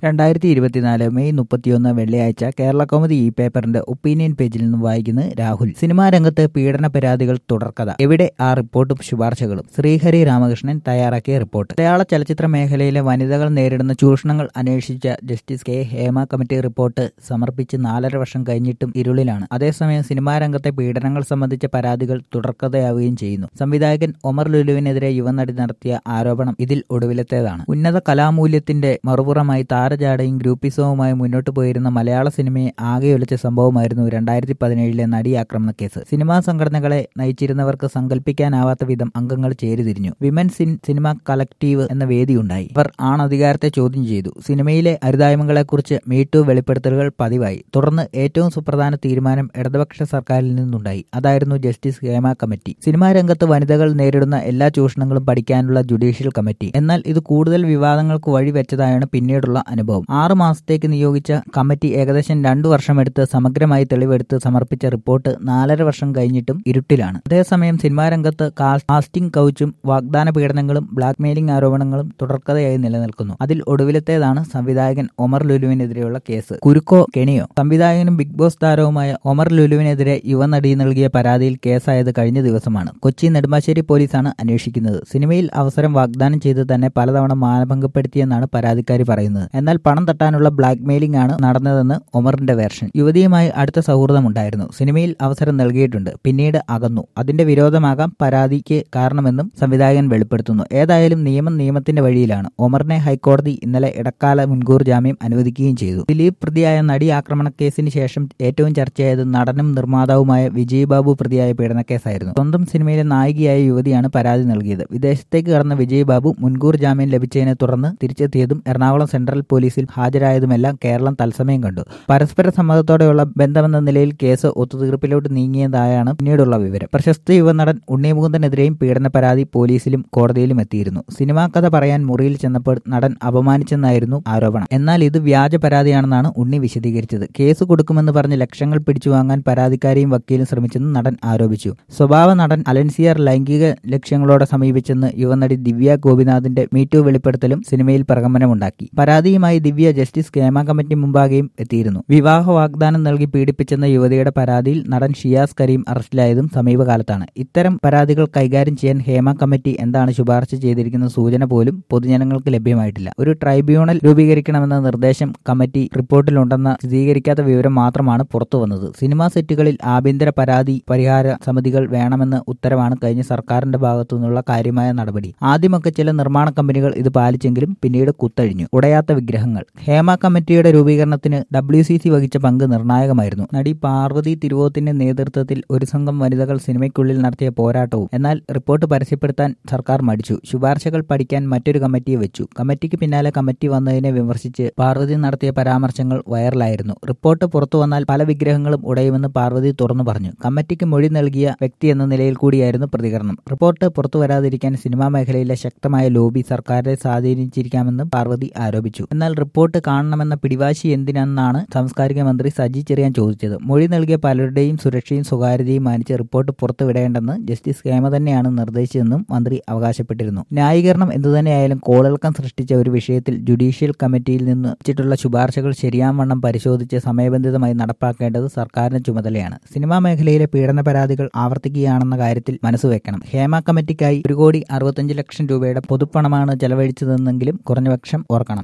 രണ്ടായിരത്തി ഇരുപത്തിനാല് മെയ് മുപ്പത്തിയൊന്ന് വെള്ളിയാഴ്ച കേരള കൗമുദി ഇ പേപ്പറിന്റെ ഒപ്പീനിയൻ പേജിൽ നിന്ന് വായിക്കുന്നത് രാഹുൽ സിനിമാ രംഗത്ത് പീഡന പരാതികൾ തുടർക്കഥ എവിടെ ആ റിപ്പോർട്ടും ശുപാർശകളും ശ്രീഹരി രാമകൃഷ്ണൻ തയ്യാറാക്കിയ റിപ്പോർട്ട് മലയാള ചലച്ചിത്ര മേഖലയിലെ വനിതകൾ നേരിടുന്ന ചൂഷണങ്ങൾ അന്വേഷിച്ച justice K Hema committee report സമർപ്പിച്ച് നാലര വർഷം കഴിഞ്ഞിട്ടും ഇരുളിലാണ് അതേസമയം സിനിമാ രംഗത്തെ പീഡനങ്ങൾ സംബന്ധിച്ച പരാതികൾ തുടർക്കഥയാവുകയും ചെയ്യുന്നു സംവിധായകൻ ഒമർ ലുലുവിനെതിരെ യുവനടി നടത്തിയ ആരോപണം ഇതിൽ ഒടുവിലത്തേതാണ് ഉന്നത കലാമൂല്യത്തിന്റെ മറുപുറമായി താരജാടയും ഗ്രൂപ്പിസവുമായി മുന്നോട്ട് പോയിരുന്ന മലയാള സിനിമയെ ആകെയൊലിച്ച സംഭവമായിരുന്നു രണ്ടായിരത്തി പതിനേഴിലെ നടിയാക്രമണ കേസ് സിനിമാ സംഘടനകളെ നയിച്ചിരുന്നവർക്ക് സങ്കല്പിക്കാനാവാത്ത വിധം അംഗങ്ങൾ ചേരിതിരിഞ്ഞു വിമൻസ് ഇൻ സിനിമ കളക്ടീവ് എന്ന വേദിയുണ്ടായി ഇവർ ആണധികാരത്തെ ചോദ്യം ചെയ്തു സിനിമയിലെ അരുതായ്മകളെക്കുറിച്ച് മീട്ടു വെളിപ്പെടുത്തലുകൾ പതിവായി തുടർന്ന് ഏറ്റവും സുപ്രധാന തീരുമാനം ഇടതുപക്ഷ സർക്കാരിൽ നിന്നുണ്ടായി അതായിരുന്നു ജസ്റ്റിസ് ഹേമ കമ്മിറ്റി സിനിമാ രംഗത്ത് വനിതകൾ നേരിടുന്ന എല്ലാ ചൂഷണങ്ങളും പഠിക്കാനുള്ള ജുഡീഷ്യൽ കമ്മിറ്റി എന്നാൽ ഇത് കൂടുതൽ വിവാദങ്ങൾക്ക് വഴിവെച്ചതായാണ് പിന്നീടുള്ള അനുഭവം ആറു മാസത്തേക്ക് നിയോഗിച്ച കമ്മിറ്റി ഏകദേശം രണ്ടു വർഷമെടുത്ത് സമഗ്രമായി തെളിവെടുത്ത് സമർപ്പിച്ച റിപ്പോർട്ട് നാലര വർഷം കഴിഞ്ഞിട്ടും ഇരുട്ടിലാണ് അതേസമയം സിനിമാ രംഗത്ത് കാസ്റ്റിംഗ് കൗച്ചും വാഗ്ദാന പീഡനങ്ങളും ബ്ലാക്ക് മെയിലിംഗ് ആരോപണങ്ങളും തുടർക്കഥയായി നിലനിൽക്കുന്നു അതിൽ ഒടുവിലത്തേതാണ് സംവിധായകൻ ഒമർ ലുലുവിനെതിരെയുള്ള കേസ് കുരുക്കോ കെണിയോ സംവിധായകനും ബിഗ് ബോസ് താരവുമായ ഒമർ ലുലുവിനെതിരെ യുവനടി നൽകിയ പരാതിയിൽ കേസായത് കഴിഞ്ഞ ദിവസമാണ് കൊച്ചി നെടുമ്പാശ്ശേരി പോലീസാണ് അന്വേഷിക്കുന്നത് സിനിമയിൽ അവസരം വാഗ്ദാനം ചെയ്ത് തന്നെ പലതവണ മാനഭംഗപ്പെടുത്തിയെന്നാണ് പരാതിക്കാരി പറയുന്നത് എന്നാൽ പണം തട്ടാനുള്ള ബ്ലാക്ക് മെയിലിംഗ് ആണ് നടന്നതെന്ന് ഒമറിന്റെ വേർഷൻ യുവതിയുമായി അടുത്ത സൗഹൃദമുണ്ടായിരുന്നു സിനിമയിൽ അവസരം നൽകിയിട്ടുണ്ട് പിന്നീട് അകന്നു അതിന്റെ വിരോധമാകാം പരാതിക്ക് കാരണമെന്നും സംവിധായകൻ വെളിപ്പെടുത്തുന്നു ഏതായാലും നിയമം നിയമത്തിന്റെ വഴിയിലാണ് ഒമറിനെ ഹൈക്കോടതി ഇന്നലെ ഇടക്കാല മുൻകൂർ ജാമ്യം അനുവദിക്കുകയും ചെയ്തു ദിലീപ് പ്രതിയായ നടി ആക്രമണ കേസിന് ശേഷം ഏറ്റവും ചർച്ചയായത് നടനും നിർമ്മാതാവുമായ വിജയ് ബാബു പ്രതിയായ പീഡനക്കേസായിരുന്നു സ്വന്തം സിനിമയിലെ നായികയായ യുവതിയാണ് പരാതി നൽകിയത് വിദേശത്തേക്ക് കടന്ന വിജയ് ബാബു മുൻകൂർ ജാമ്യം ലഭിച്ചതിനെ തുടർന്ന് തിരിച്ചെത്തിയതും എറണാകുളം സെൻട്രൽ പോലീസിൽ ഹാജരായതുമെല്ലാം കേരളം തത്സമയം കണ്ടു പരസ്പര സമ്മതത്തോടെയുള്ള ബന്ധമെന്ന നിലയിൽ കേസ് ഒത്തുതീർപ്പിലോട്ട് നീങ്ങിയതായാണ് പിന്നീടുള്ള വിവരം പ്രശസ്ത യുവനടൻ ഉണ്ണിമുകുന്ദനെതിരെയും പീഡന പരാതി പോലീസിലും കോടതിയിലും എത്തിയിരുന്നു സിനിമാ കഥ പറയാൻ മുറിയിൽ ചെന്നപ്പോൾ നടൻ അപമാനിച്ചെന്നായിരുന്നു ആരോപണം എന്നാൽ ഇത് വ്യാജ പരാതിയാണെന്നാണ് ഉണ്ണി വിശദീകരിച്ചത് കേസ് കൊടുക്കുമെന്ന് പറഞ്ഞ് ലക്ഷങ്ങൾ പിടിച്ചു വാങ്ങാൻ പരാതിക്കാരിയും വക്കീലും ശ്രമിച്ചെന്ന് നടൻ ആരോപിച്ചു സ്വഭാവ നടൻ അലൻസിയർ ലൈംഗിക ലക്ഷ്യങ്ങളോടെ സമീപിച്ചെന്ന് യുവനടി ദിവ്യ ഗോപിനാഥിന്റെ മീറ്റു വെളിപ്പെടുത്തലും സിനിമയിൽ പ്രകമ്പനമുണ്ടാക്കി പരാതിയുമായി ദിവ്യ ജസ്റ്റിസ് കേമ കമ്മിറ്റി മുമ്പാകെയും എത്തിയിരുന്നു വിവാഹ വാഗ്ദാനം നൽകി പീഡിപ്പിച്ചെന്ന യുവതിയുടെ പരാതിയിൽ നടൻ ഷിയാസ് കരീം അറസ്റ്റിലായതും സമീപകാലത്താണ് ഇത്തരം പരാതികൾ കൈകാര്യം ചെയ്യാൻ ഹേമ കമ്മിറ്റി എന്താണ് ശുപാർശ ചെയ്തിരിക്കുന്ന സൂചന പോലും പൊതുജനങ്ങൾക്ക് ലഭ്യമായിട്ടില്ല ഒരു ട്രൈബ്യൂണൽ രൂപീകരിക്കണമെന്ന നിർദ്ദേശം കമ്മിറ്റി റിപ്പോർട്ടിലുണ്ടെന്ന സ്ഥിരീകരിക്കാത്ത വിവരം മാത്രമാണ് പുറത്തുവന്നത് സിനിമാ സെറ്റുകളിൽ ആഭ്യന്തര പരാതി പരിഹാര സമിതികൾ വേണമെന്ന ഉത്തരവാണ് കഴിഞ്ഞ സർക്കാരിന്റെ ഭാഗത്തു നിന്നുള്ള കാര്യമായ നടപടി ആദ്യമൊക്കെ ചില നിർമ്മാണ കമ്പനികൾ ഇത് പാലിച്ചെങ്കിലും പിന്നീട് കുത്തഴിഞ്ഞു ഉടയാത്ത വിഗ്രഹങ്ങൾ ഹേമ കമ്മിറ്റിയുടെ രൂപീകരണത്തിന് ഡബ്ല്യു സി സി വഹിച്ച പങ്ക് നിർണായകമായിരുന്നു നടി പാർവതി തിരുവോത്തിന്റെ നേതൃത്വത്തിൽ ഒരു സംഘം വനിതകൾ സിനിമയ്ക്കുള്ളിൽ നടത്തിയ പോരാട്ടവും എന്നാൽ റിപ്പോർട്ട് പരസ്യപ്പെടുത്താൻ സർക്കാർ മടിച്ചു ശുപാർശകൾ പഠിക്കാൻ മറ്റൊരു കമ്മിറ്റിയെ വെച്ചു കമ്മിറ്റിക്ക് പിന്നാലെ കമ്മിറ്റി വന്നതിനെ വിമർശിച്ച് പാർവതി നടത്തിയ പരാമർശങ്ങൾ വൈറലായിരുന്നു റിപ്പോർട്ട് പുറത്തു വന്നാൽ പല വിഗ്രഹങ്ങളും ഉടയുമെന്ന് പാർവതി തുറന്നു പറഞ്ഞു കമ്മിറ്റിക്ക് മൊഴി നൽകിയ വ്യക്തി എന്ന നിലയിൽ കൂടിയായിരുന്നു പ്രതികരണം റിപ്പോർട്ട് പുറത്തു വരാതിരിക്കാൻ സിനിമാ മേഖലയിലെ ശക്തമായ ലോബി സർക്കാരിനെ സ്വാധീനിച്ചിരിക്കാമെന്നും പാർവതി ആരോപിച്ചു എന്നാൽ റിപ്പോർട്ട് കാണണമെന്ന പിടിവാശി എന്തിനെന്നാണ് സാംസ്കാരിക മന്ത്രി സജി ചെറിയാൻ ചോദിച്ചത് മൊഴി നൽകിയ പലരുടെയും സുരക്ഷയും സ്വകാര്യതയും മാനിച്ച് റിപ്പോർട്ട് പുറത്തുവിടേണ്ടെന്ന് ജസ്റ്റിസ് ഹേമ തന്നെയാണ് നിർദ്ദേശിച്ചതെന്നും മന്ത്രി അവകാശപ്പെട്ടിരുന്നു ന്യായീകരണം എന്തുതന്നെയായാലും കോളിളക്കം സൃഷ്ടിച്ച ഒരു വിഷയത്തിൽ ജുഡീഷ്യൽ കമ്മിറ്റിയിൽ നിന്ന് വെച്ചിട്ടുള്ള ശുപാർശകൾ ശരിയാവണ്ണം പരിശോധിച്ച് സമയബന്ധിതമായി നടപ്പാക്കേണ്ടത് സർക്കാരിന്റെ ചുമതലയാണ് സിനിമാ മേഖലയിലെ പീഡന പരാതികൾ ആവർത്തിക്കുകയാണെന്ന കാര്യത്തിൽ മനസ്സുവെക്കണം ഹേമ കമ്മിറ്റിക്കായി ഒരു കോടി അറുപത്തഞ്ച് ലക്ഷം രൂപയുടെ പൊതുപ്പണമാണ് ചെലവഴിച്ചതെന്നെങ്കിലും കുറഞ്ഞപക്ഷം ഓർക്കണം